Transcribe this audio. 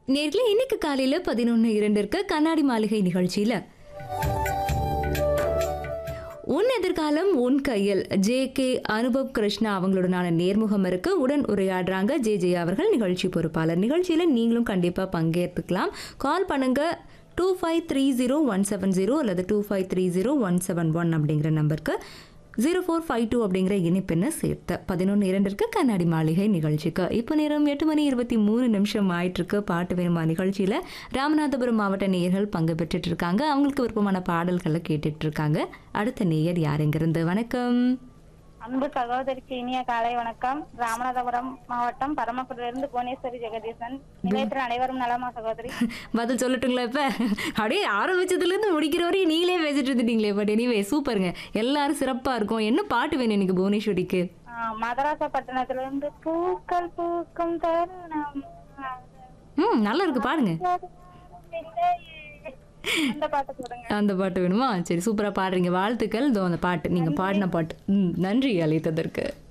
நேர்களே இன்னைக்கு காலையில பதினொன்று இரண்டிற்கு கண்ணாடி மாளிகை நிகழ்ச்சியில உன் எதிர்காலம் உன் கையில் ஜே கே அனுபவ் கிருஷ்ணா அவங்களுடனான நேர்முகம் இருக்கு உடன் உரையாடுறாங்க ஜே ஜே அவர்கள் நிகழ்ச்சி பொறுப்பாளர் நிகழ்ச்சியில நீங்களும் கண்டிப்பா பங்கேற்றுக்கலாம் கால் பண்ணுங்க two five three zero one seven zero அல்லது two five three zero one seven one அப்படிங்கிற நம்பருக்கு ஜீரோ ஃபோர் ஃபைவ் டூ அப்படிங்கிற இணைப்பெண்ணை சேர்த்த பதினொன்று இரண்டிற்கு கண்ணாடி மாளிகை நிகழ்ச்சிக்கு இப்போ நேரம் எட்டு மணி இருபத்தி மூணு நிமிஷம் ஆயிட்டு இருக்கு பாட்டு வேணுமா நிகழ்ச்சியில் ராமநாதபுரம் மாவட்ட நேயர்கள் பங்கு பெற்றுட்டு இருக்காங்க அவங்களுக்கு விருப்பமான பாடல்களை கேட்டுட்டு இருக்காங்க அடுத்த நேயர் யாருங்கிருந்து வணக்கம் அன்பு சகோதரிக்கு இனிய காலை வணக்கம் ராமநாதபுரம் மாவட்டம் பரமக்குடியிலிருந்து புவனேஸ்வரி ஜெகதீசன் நிலையத்தில் அனைவரும் நலமா சகோதரி பதில் சொல்லட்டுங்களா இப்போ அப்படியே ஆரம்பிச்சதுலேருந்து முடிக்கிற வரையும் நீங்களே பேசிட்டு இருந்துட்டீங்களே பட் எனிவே சூப்பருங்க எல்லாரும் சிறப்பாக இருக்கும் என்ன பாட்டு வேணும் இன்னைக்கு புவனேஸ்வரிக்கு ஆஹ் மதராசப்பட்டினத்திலிருந்து பூக்கள் பூக்கும் தருணம் ம் நல்லா இருக்கு பாடுங்க அந்த பாட்டு போடுங்க அந்த பாட்டு வேணுமா சரி சூப்பராக பாடுறீங்க வாழ்த்துக்கள் இதோ அந்த பாட்டு நீங்கள் பாடின பாட்டு ம் நன்றி அழைத்ததற்கு